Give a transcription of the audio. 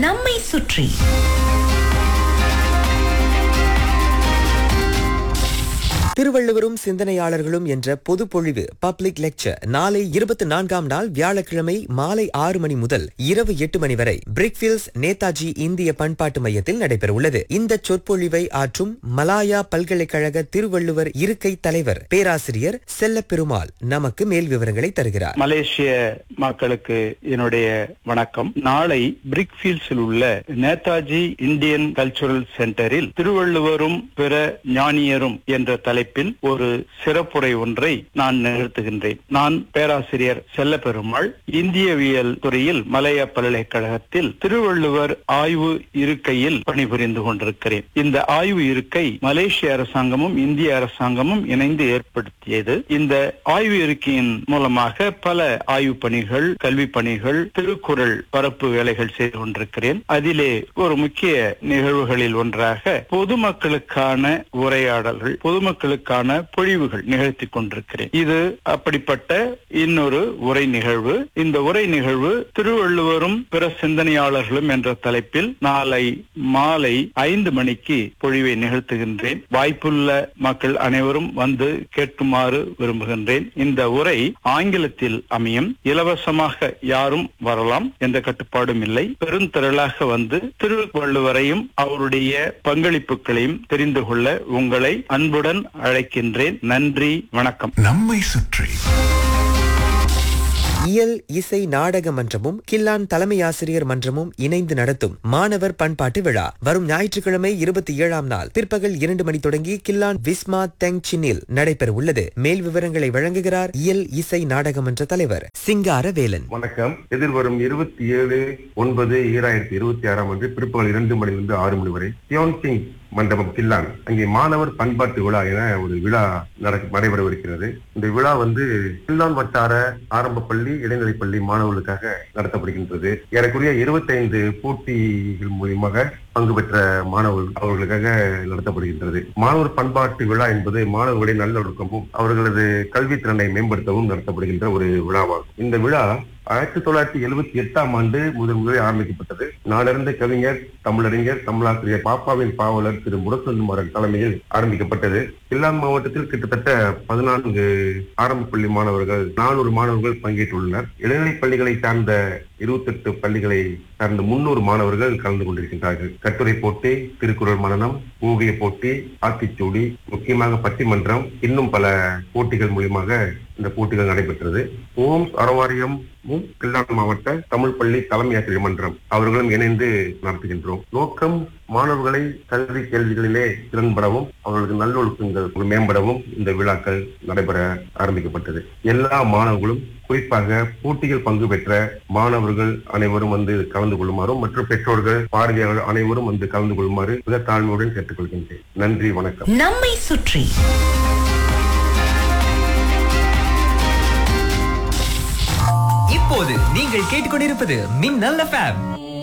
நம்மை சுற்றி திருவள்ளுவரும் சிந்தனையாளர்களும் என்ற பொதுப்பொழிவு பப்ளிக் லெக்சர் நாளை இருபத்தி நான்காம் நாள் வியாழக்கிழமை மாலை ஆறு மணி முதல் இரவு எட்டு மணி வரை பிரிக்ஃபீல்ட்ஸ் நேதாஜி இந்திய பண்பாட்டு மையத்தில் நடைபெறவுள்ளது இந்த சொற்பொழிவை ஆற்றும் மலாயா பல்கலைக்கழக திருவள்ளுவர் இருக்கை தலைவர் பேராசிரியர் செல்லப்பெருமாள் நமக்கு மேல் விவரங்களை தருகிறார் மலேசிய மக்களுக்கு என்னுடைய வணக்கம் நாளை பிரிக்ஃபீல்ட்ஸில் உள்ள நேதாஜி இந்தியன் கல்ச்சுரல் சென்டரில் திருவள்ளுவரும் பிற ஞானியரும் என்ற தலைப்பில் ஒரு சிறப்புரை ஒன்றை நான் நிகழ்த்துகின்றேன் நான் பேராசிரியர் செல்லப்பெருமாள் இந்தியவியல் துறையில் மலைய பல்கலைக்கழகத்தில் திருவள்ளுவர் ஆய்வு இருக்கையில் பணிபுரிந்து கொண்டிருக்கிறேன் இந்த ஆய்வு இருக்கை மலேசிய அரசாங்கமும் இந்திய அரசாங்கமும் இணைந்து ஏற்படுத்தியது இந்த ஆய்வு இருக்கையின் மூலமாக பல ஆய்வு பணிகள் கல்வி பணிகள் திருக்குறள் பரப்பு வேலைகள் செய்து கொண்டிருக்கிறேன் அதிலே ஒரு முக்கிய நிகழ்வுகளில் ஒன்றாக பொதுமக்களுக்கான உரையாடல்கள் பொதுமக்களுக்கான பொழிவுகள் நிகழ்த்தி கொண்டிருக்கிறேன் இது அப்படிப்பட்ட இன்னொரு உரை நிகழ்வு இந்த உரை நிகழ்வு திருவள்ளுவரும் பிற சிந்தனையாளர்களும் என்ற தலைப்பில் நாளை மாலை ஐந்து மணிக்கு பொழிவை நிகழ்த்துகின்றேன் வாய்ப்புள்ள மக்கள் அனைவரும் வந்து கேட்குமாறு விரும்புகின்றேன் இந்த உரை ஆங்கிலத்தில் அமையும் இலவசமாக யாரும் வரலாம் எந்த கட்டுப்பாடும் இல்லை பெருந்திரளாக வந்து திருவள்ளுவரையும் அவருடைய பங்களிப்புகளையும் தெரிந்து கொள்ள உங்களை அன்புடன் அழைக்கின்றேன் நன்றி வணக்கம் நம்மை சுற்றி இயல் இசை நாடக மன்றமும் கில்லான் தலைமை ஆசிரியர் மன்றமும் இணைந்து நடத்தும் மாணவர் பண்பாட்டு விழா வரும் ஞாயிற்றுக்கிழமை இருபத்தி ஏழாம் நாள் பிற்பகல் இரண்டு மணி தொடங்கி கில்லான் விஸ்மா தெங்சினில் நடைபெற உள்ளது மேல் விவரங்களை வழங்குகிறார் இயல் இசை நாடக மன்ற தலைவர் சிங்கார வேலன் வணக்கம் எதிர்வரும் இருபத்தி ஏழு ஒன்பது ஈராயிரத்தி இருபத்தி ஆறாம் ஆண்டு பிற்பகல் இரண்டு மணிலிருந்து ஆறு மணி வரை சியோன் சிங் மண்டபம் கில்லான் அங்கே மாணவர் பண்பாட்டு விழா என ஒரு விழா நடக்க நடைபெறவிருக்கிறது இந்த விழா வந்து கில்லான் வட்டார ஆரம்ப பள்ளி இடைநிலைப் பள்ளி மாணவர்களுக்காக நடத்தப்படுகின்றது ஏறக்குறைய இருபத்தைந்து போட்டிகள் மூலியமாக பங்கு பெற்ற மாணவர்கள் அவர்களுக்காக நடத்தப்படுகின்றது மாணவர் பண்பாட்டு விழா என்பது மாணவர்களுடைய நல்லொழுக்கமும் அவர்களது கல்வி திறனை மேம்படுத்தவும் நடத்தப்படுகின்ற ஒரு விழாவாகும் இந்த விழா ஆயிரத்தி தொள்ளாயிரத்தி எழுபத்தி எட்டாம் ஆண்டு முதல் முதலில் ஆரம்பிக்கப்பட்டது நாடறிந்த கவிஞர் தமிழறிஞர் தமிழாசிரியர் பாப்பாவின் பாவலர் திரு முரசொல்லுமாறன் தலைமையில் ஆரம்பிக்கப்பட்டது கில்லான் மாவட்டத்தில் கிட்டத்தட்ட பதினான்கு ஆரம்ப பள்ளி மாணவர்கள் நானூறு மாணவர்கள் பங்கேற்றுள்ளனர் இடைநிலைப் பள்ளிகளை சார்ந்த இருபத்தெட்டு பள்ளிகளை சார்ந்த முன்னூறு மாணவர்கள் கலந்து கொண்டிருக்கின்றார்கள் கட்டுரை போட்டி திருக்குறள் மனனம் ஓவிய போட்டி ஆத்திச்சூடி முக்கியமாக பட்டிமன்றம் இன்னும் பல போட்டிகள் மூலியமாக இந்த போட்டிகள் நடைபெற்றது ஓம்ஸ் அறவாரியம் கில்லான் மாவட்ட தமிழ் பள்ளி தலைமை ஆசிரியர் மன்றம் அவர்களும் இணைந்து நடத்துகின்றோம் நோக்கம் மாணவர்களை கல்வி கேள்விகளிலே திறன்படவும் அவர்களுக்கு நல்லொழுக்கங்கள் மேம்படவும் இந்த விழாக்கள் நடைபெற ஆரம்பிக்கப்பட்டது எல்லா மாணவர்களும் குறிப்பாக போட்டிகள் பங்கு பெற்ற மாணவர்கள் அனைவரும் வந்து கலந்து கொள்ளுமாறும் மற்றும் பெற்றோர்கள் பார்வையாளர்கள் அனைவரும் வந்து கலந்து கொள்ளுமாறு மிக தாழ்மையுடன் கேட்டுக்கொள்கின்றேன் நன்றி வணக்கம் நம்மை சுற்றி இப்போது நீங்கள் கேட்டுக்கொண்டிருப்பது மின்னல் எஃப்எம்